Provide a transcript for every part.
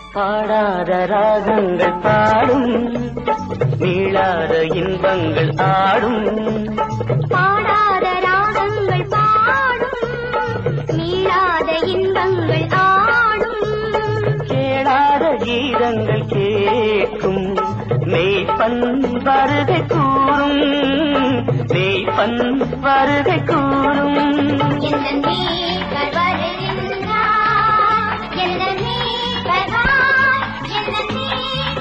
பாடாத ராகங்கள் பாடும் மீளாத இன்பங்கள் ஆடும் பாடாத ராகங்கள் பாடும் மீளாத இன்பங்கள் ஆடும் கேளாத கீதங்கள் கேட்கும் மெய்ப்பன் வருகை கூறும் மெய்ப்பன் வருகை கூறும் எந்த நீர் வருகின்றார் எந்த நீர் வருவார் எந்த நீர்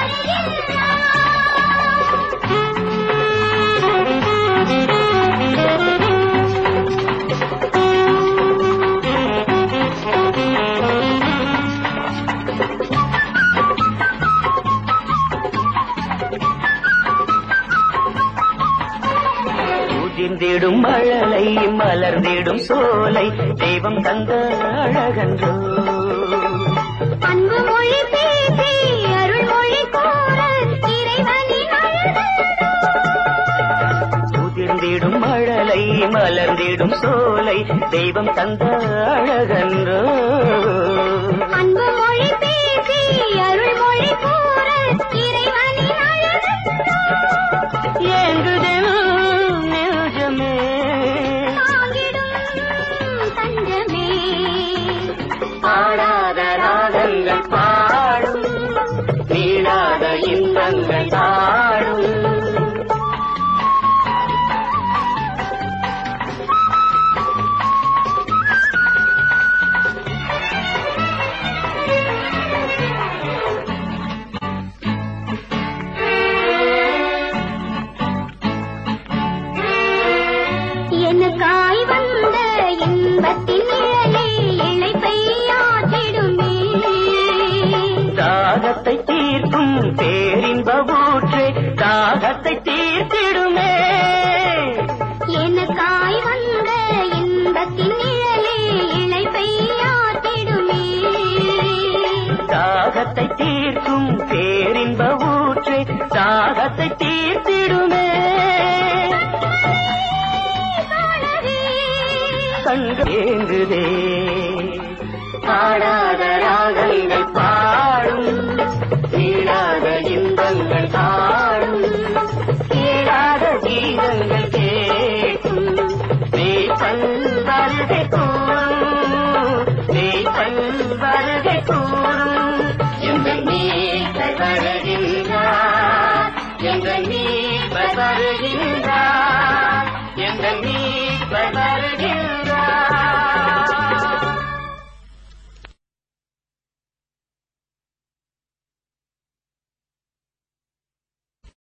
உதிர்ந்திடும் மழலை மலர்ந்திடும் சோலை தெய்வம் தந்த அழகன்றோ அன்பு மொழி பேசி அருள் மொழி கூற இறைவனின் அழகன்றோ. உதிர்ந்திடும் மழலை மலர்ந்திடும் சோலை தெய்வம் தந்த அழகன்றோ அன்பு மொழி பேசி அருள் மொழி கூற இறைவனின் அழகன்றோ. ஏங்குதல் நெஞ்சமே தாங்கிடும் தஞ்சமே பாடாத ராகங்கள் பாடும் நீடாத இன்பங்கள் ஆடும் எனக்காய் வந்த இன்பத்தின் நிழலே இழைப்பை ஆற்றிடுமே தாகத்தை தீர்க்கும் பேரின்ப ஊற்றே தாகத்தை தீர்த்திடுமே எனக்காய் வந்த இன்பத்தின் நிழலே இழைப்பை ஆற்றிடுமே தாகத்தை தீர்க்கும் பேரின்ப ஊற்றே தாகத்தை தீர்த்திடுமே கண்கள் ஏங்குதே பாடாத ராகங்கள் பாடும் தீராத இன்பங்கள் ஆடும் கேளாத கீதங்கள் கேட்கும் நீ பல் வருகை கூறும் நீ பல் வருகை கூறும்